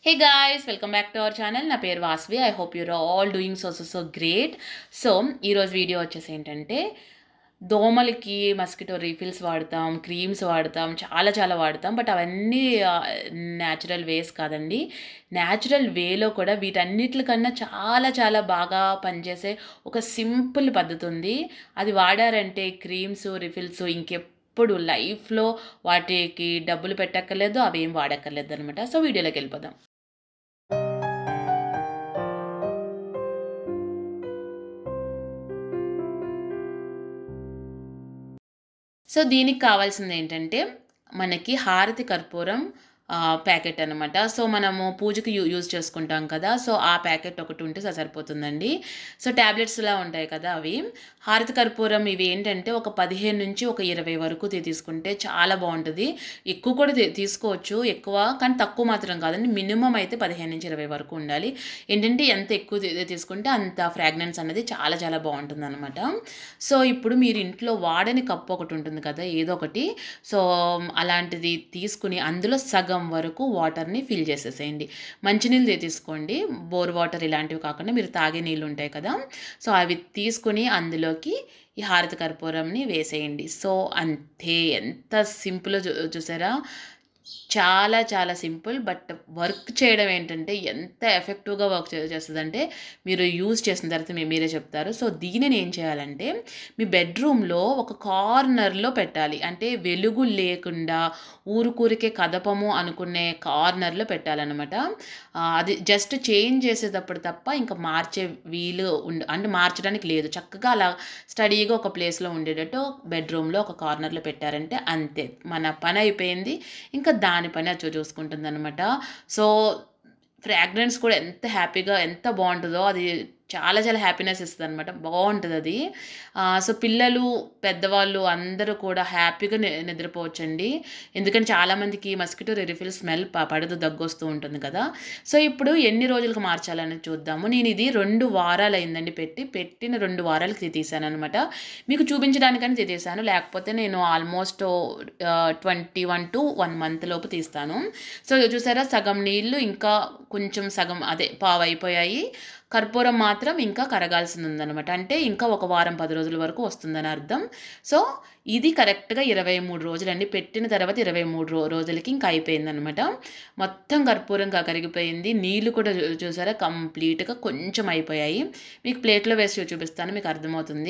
hey guys welcome back to our channel నా పేరు Vasvi I hope you're all doing so so so great so ఈరోజు video వచ్చేసి ఏంటంటే దోమలకి మస్కిటో రీఫిల్స్ వాడతాం క్రీమ్స్ వాడతాం చాలా చాలా వాడతాం బట్ అవన్నీ న్యాచురల్ వేస్ కాదండి న్యాచురల్ వేలో కూడా వీటన్నిటికన్నా చాలా చాలా బాగా పనిచేసే ఒక సింపుల్ పద్ధతి ఉంది అది వాడారంటే క్రీమ్స్ రిఫిల్స్ ఇంకెప్పుడు లైఫ్లో వాటికి డబ్బులు పెట్టక్కర్లేదు అవి ఏం వాడక్కర్లేదు అనమాట సో వీడియోలోకి వెళ్ళిపోదాం సో దీనికి కావాల్సింది ఏంటంటే మనకి హారతి కర్పూరం ప్యాకెట్ అనమాట సో మనము పూజకి యూ యూజ్ చేసుకుంటాం కదా సో ఆ ప్యాకెట్ ఒకటి ఉంటే సరిపోతుందండి సో ట్యాబ్లెట్స్లా ఉంటాయి కదా అవి హారతి కర్పూరం ఇవి ఏంటంటే ఒక పదిహేను నుంచి ఒక ఇరవై వరకు తీ- తీసుకుంటే చాలా బాగుంటుంది ఎక్కువ కూడా తీ- తీసుకోవచ్చు ఎక్కువ కానీ తక్కువ మాత్రం కాదండి మినిమం అయితే పదిహేను నుంచి ఇరవై వరకు ఉండాలి ఏంటంటే ఎంత ఎక్కువ తీ- తీసుకుంటే అంత ఫ్రాగ్రెన్స్ అనేది చాలా చాలా బాగుంటుంది అనమాట సో ఇప్పుడు మీరు ఇంట్లో వాడని కప్పు ఒకటి ఉంటుంది కదా ఏదో ఒకటి సో అలాంటిది తీసుకుని అందులో సగం వరకు వాటర్ని ఫిల్ చేసేసేయండి మంచినీళ్ళు తీ- తీసుకోండి బోర్ వాటర్ ఇలాంటివి కాకుండా మీరు తాగే నీళ్ళు ఉంటాయి కదా సో అవి తీసుకుని అందులోకి ఈ హారతి కర్పూరంని వేసేయండి సో అంతే ఎంత సింపుల్ చూసారా చాలా చాలా సింపుల్ బట్ వర్క్ చేయడం ఏంటంటే ఎంత ఎఫెక్టివ్గా వర్క్ చేస్తుందంటే మీరు యూజ్ చేసిన తర్వాత మీ మీరే చెప్తారు సో దీనిని ఏం చేయాలంటే మీ బెడ్రూమ్లో ఒక కార్నర్లో పెట్టాలి అంటే వెలుగు లేకుండా ఊరుకూరికే కదపము అనుకునే కార్నర్లో పెట్టాలన్నమాట ఆ, అది జస్ట్ చేంజ్ చేసేటప్పుడు తప్ప ఇంకా మార్చే వీలు ఉండ అంటే మార్చడానికి లేదు చక్కగా అలా స్టడీగా ఒక ప్లేస్లో ఉండేటట్టు బెడ్రూమ్లో ఒక కార్నర్లో పెట్టారంటే అంతే మన పని అయిపోయింది ఇంకా దాని పని అది చూసుకుంటుంది అనమాట సో ఫ్రాగ్రెన్స్ కూడా ఎంత హ్యాపీగా ఎంత బాగుంటుందో అది చాలా చాలా హ్యాపీనెస్ ఇస్తుంది అనమాట బాగుంటుంది అది ఆ, సో పిల్లలు పెద్దవాళ్ళు అందరూ కూడా హ్యాపీగా ని- నిద్రపోవచ్చండి ఎందుకంటే చాలామందికి మస్కిటో రిఫిల్ స్మెల్ పడదు దగ్గు వస్తూ ఉంటుంది కదా సో ఇప్పుడు ఎన్ని రోజులకు మార్చాలని చూద్దాము నేను ఇది రెండు వారాలు అయిందండి పెట్టి పెట్టిన రెండు వారాలకి తీసాను అనమాట మీకు చూపించడానికని తీసాను లేకపోతే నేను almost twenty one to one month లోపు తీస్తాను సో చూసారా సగం నీళ్ళు ఇంకా కొంచెం సగం అదే పావు అయిపోయాయి కర్పూరం మాత్రం ఇంకా కరగాల్సింది ఉందన్నమాట అంటే ఇంకా ఒక వారం పది రోజుల వరకు వస్తుందని అర్థం సో ఇది కరెక్ట్గా ఇరవై మూడు రోజులండి పెట్టిన తర్వాత ఇరవై మూడు రో రోజులకి ఇంకా అయిపోయిందనమాట మొత్తం కర్పూరం కా- కరిగిపోయింది నీళ్ళు కూడా చూ- చూసారా కంప్లీట్గా కొంచెం అయిపోయాయి మీకు ప్లేట్లో వేసి చూపిస్తాను మీకు అర్థమవుతుంది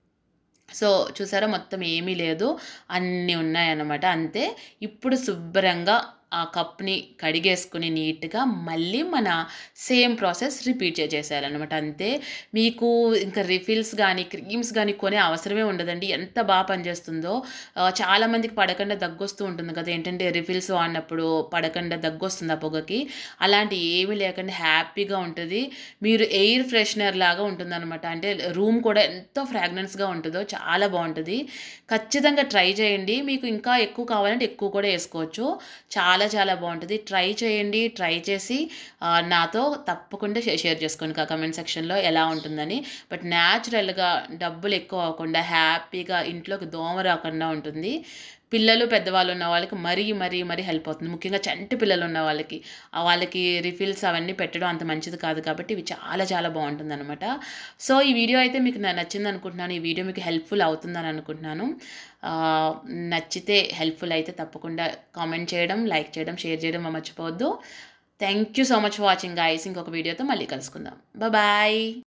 సో చూసారా మొత్తం ఏమీ లేదు అన్నీ ఉన్నాయన్నమాట అంతే ఇప్పుడు శుభ్రంగా ఆ కప్ని కడిగేసుకుని నీట్గా మళ్ళీ మన సేమ్ ప్రాసెస్ రిపీట్ చేసేయాలన్నమాట అంతే మీకు ఇంకా రిఫిల్స్ కానీ క్రీమ్స్ కానీ కొనే అవసరమే ఉండదండి ఎంత బాగా పనిచేస్తుందో ఆ, చాలామందికి పడకుండా దగ్గు వస్తూ ఉంటుంది కదా ఏంటంటే రిఫిల్స్ వాడినప్పుడు పడకుండా దగ్గు వస్తుంది ఆ పొగకి అలాంటి ఏమీ లేకుండా హ్యాపీగా ఉంటుంది మీరు ఎయిర్ ఫ్రెషనర్ లాగా ఉంటుందన్నమాట అంటే రూమ్ కూడా ఎంతో ఫ్రాగ్రెన్స్గా ఉంటుందో చాలా బాగుంటుంది ఖచ్చితంగా ట్రై చేయండి మీకు ఇంకా ఎక్కువ కావాలంటే ఎక్కువ కూడా వేసుకోవచ్చు చాలా చాలా బాగుంటుంది ట్రై చేయండి ట్రై చేసి ఆ, నాతో తప్పకుండా షే- షేర్ చేసుకోండి కమెంట్ సెక్షన్లో ఎలా ఉంటుందని బట్ న్యాచురల్గా డబ్బులు ఎక్కువ అవ్వకుండా హ్యాపీగా ఇంట్లోకి దోమ రాకుండా ఉంటుంది పిల్లలు పెద్దవాళ్ళు ఉన్న వాళ్ళకి మరీ మరీ మరీ హెల్ప్ అవుతుంది ముఖ్యంగా చంటి పిల్లలు ఉన్న వాళ్ళకి ఆ వాళ్ళకి రిఫిల్స్ అవన్నీ పెట్టడం అంత మంచిది కాదు కాబట్టి ఇవి చాలా చాలా బాగుంటుంది అనమాట సో ఈ వీడియో అయితే మీకు న- నచ్చింది అనుకుంటున్నాను ఈ వీడియో మీకు హెల్ప్ఫుల్ అవుతుందని అనుకుంటున్నాను ఆ, నచ్చితే హెల్ప్ఫుల్ అయితే తప్పకుండా కామెంట్ చేయడం లైక్ చేయడం షేర్ చేయడం మర్చిపోవద్దు thank you so much for watching guys ఇంకొక వీడియోతో మళ్ళీ కలుసుకుందాం బాయ్